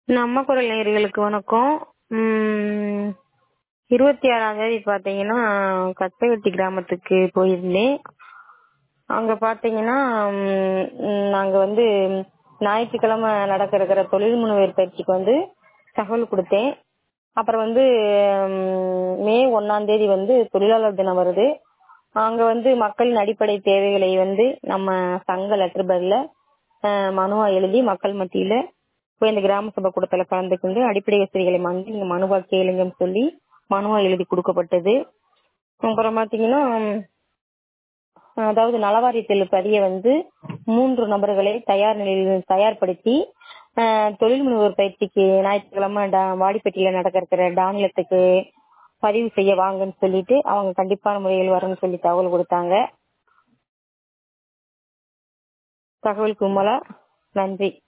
நம்ம குரல் நேயர்களுக்கு வணக்கம் உம் இருபத்தி ஆறாம் தேதி பாத்தீங்கன்னா கத்தைவெட்டி கிராமத்துக்கு போயிருந்தேன் அங்க பாத்தீங்கன்னா உம் நாங்க வந்து ஞாயிற்றுக்கிழமை நடக்க இருக்கிற தொழில் முனைவர் பயிற்சிக்கு வந்து தகவல் கொடுத்தேன் அப்புறம் வந்து உம், மே ஒன்னாம் தேதி வந்து தொழிலாளர் தினம் வருது அங்க வந்து மக்களின் அடிப்படை தேவைகளை வந்து நம்ம சங்க லெட்டர் பேர்ல மனுவா எழுதி மக்கள் மத்தியில போய் இந்த கிராம சபை கூட்டத்துல கலந்துக்கிண்டு அடிப்படை வசதிகளை வந்து நீங்க மனுவா கேளுங்கன்னு சொல்லி மனுவா எழுதி கொடுக்கப்பட்டது அப்புறம் பாத்தீங்கன்னா உம், அதாவது நலவாரியத்தில் பதிய வந்து மூன்று நபர்களை தயார் நிலையில் தயார்படுத்தி அஹ், தொழில் முனைவோர் பயிற்சிக்கு ஞாயிற்றுக்கிழமை டா- வாடிப்பட்டியில நடக்க இருக்கிற டானிலத்துக்கு பதிவு செய்ய வாங்கன்னு சொல்லிட்டு அவங்க கண்டிப்பான முறையில் வரணும்னு சொல்லி தகவல் கொடுத்தாங்க தகவல் கும்பலா நன்றி